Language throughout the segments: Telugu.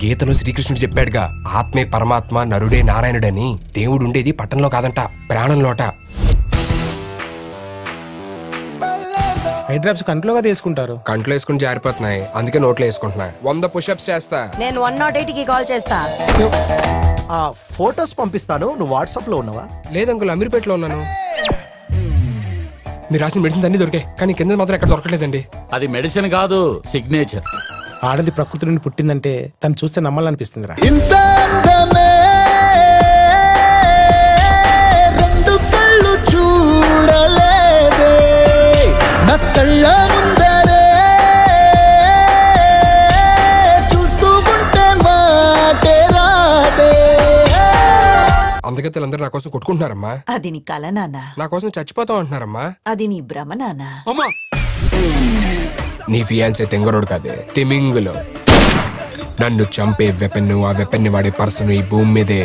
గీతలో శ్రీకృష్ణుడు చెప్పాడుగా ఆత్మే పరమాత్మ నరుడే నారాయణుడని దేవుడు ఉండేది పట్టణంలో కాదంట ప్రాణంలోట ఐ డ్రాప్స్ కంట్లోగా తీసుకుంటారు కంట్లో వేసుకుని జారిపోతున్నాయి అందుకే నోట్లో వేసుకుంటున్నా వంద పుషప్స్ చేస్తా నేను వన్ నాట్ ఎయిట్ కి కాల్ చేస్తా ఆ ఫొటోస్ పంపిస్తాను నువ్వు వాట్సాప్ లో ఉన్నావా లేదు అంకుల్ అమీర్పేటలో ఉన్నాను మీరు రాసిన మెడిసిన్స్ అన్ని దొరికాయి కానీ కింద మాత్రం ఎక్కడ దొరకలేదండి అది మెడిసిన్ కాదు సిగ్నేచర్ ఆడది ప్రకృతి నుండి పుట్టిందంటే తను చూస్తే నమ్మాలనిపిస్తుందిరా ఇంత అందమే రెండు కళ్ళు చూడలేదే నా కళ్ళ ముందరే చూస్తూ ఉంటే మాటే రాదే అందుకే వీళ్ళందరూ నా కోసం కొట్టుకుంటున్నారమ్మా అది నీ కల నాన్న నా కోసం చచ్చిపోతాం అంటున్నారమ్మా అది నీ భ్రమ నాన్న నీ ఫియాన్సే తెంగరోడు కాదే తిమింగులో నన్ను చంపే వెపన్ ఆ వెపన్ ని వాడే పర్సన్ ఈ భూమి మీదే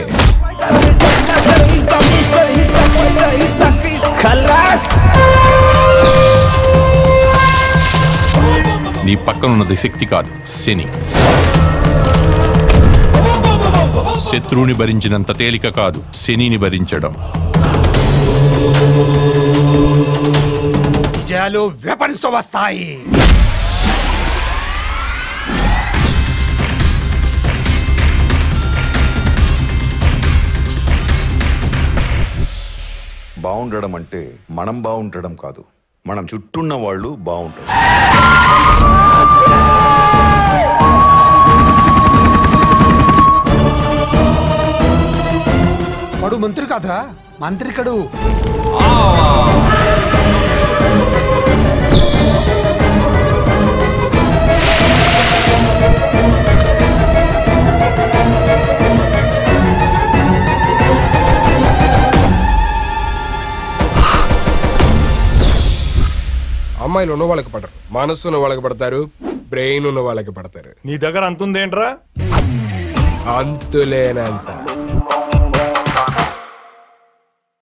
నీ పక్కనున్నది శక్తి కాదు శని శత్రువుని భరించినంత తేలిక కాదు శనిని భరించడం విజయాలు వెపన్స్ తో వస్తాయి బాగుండడం అంటే మనం బాగుండడం కాదు మనం చుట్టూన్న వాళ్ళు బాగుంటారు వాడు మంత్రి కాదురా మంత్రికడు అమ్మాయిలు ఉన్న వాళ్ళకి పడరు మనస్సు ఉన్న వాళ్ళకి పడతారు బ్రెయిన్ ఉన్న వాళ్ళకి పడతారు నీ దగ్గర అంతుందేంట్రా అంతులేనంత